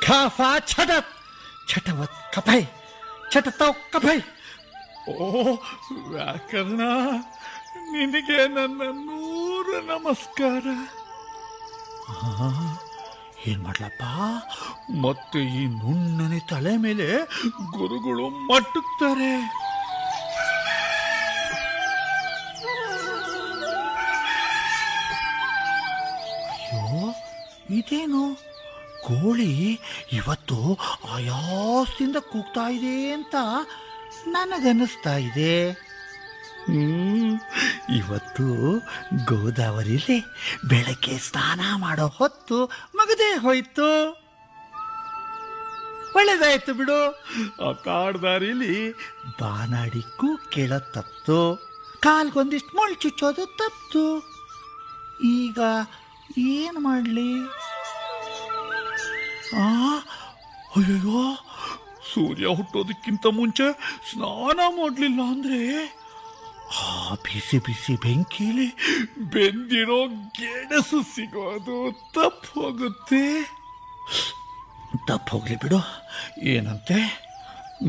ಖಾಫ ಛಟತ್ ಛಟವತ್ ಕಫೈ ಛಟತೌ ಕಫೈ ಓ ವ್ಯಾಕರಣ ನಿನಗೆ ನನ್ನ ನೂರು ನಮಸ್ಕಾರ ಏನ್ ಮಾಡ್ಲಪ್ಪ ಮತ್ತೆ ಈ ನುಣ್ಣನೆ ತಲೆ ಮೇಲೆ ಗುರುಗಳು ಮಟ್ಟುತ್ತಾರೆ ಅಯ್ಯೋ ಇದೇನು ಕೋಳಿ ಇವತ್ತು ಆಯಾಸದಿಂದ ಕೂಗ್ತಾ ಇದೆ ಅಂತ ನನಗನ್ನಿಸ್ತಾ ಇದೆ ಹ್ಮ್ ಇವತ್ತು ಗೋದಾವರಿಲಿ ಬೆಳಗ್ಗೆ ಸ್ನಾನ ಮಾಡೋ ಹೊತ್ತು ಮಗದೇ ಹೋಯ್ತು ಒಳ್ಳೇದಾಯ್ತು ಬಿಡು ಆ ಕಾಡ್ದಾರಿಲಿ ಬಾನಾಡಿಕ್ಕೂ ಕೇಳ ತಪ್ತು ಕಾಲ್ಗೊಂದಿಷ್ಟು ಮೊಳ್ ಚುಚ್ಚೋದು ತಪ್ತು ಈಗ ಏನು ಮಾಡಲಿ ಆ ಅಯ್ಯೋ ಸೂರ್ಯ ಹುಟ್ಟೋದಕ್ಕಿಂತ ಮುಂಚೆ ಸ್ನಾನ ಮಾಡಲಿಲ್ಲ ಅಂದ್ರೆ ಆ ಬಿಸಿ ಬಿಸಿ ಬೆಂಕಿಲಿ ಬೆಂದಿರೋ ಗೆಣಸು ಸಿಗೋದು ತಪ್ಪು ಹೋಗುತ್ತೆ ತಪ್ಪು ಹೋಗ್ಲಿ ಬಿಡು ಏನಂತೆ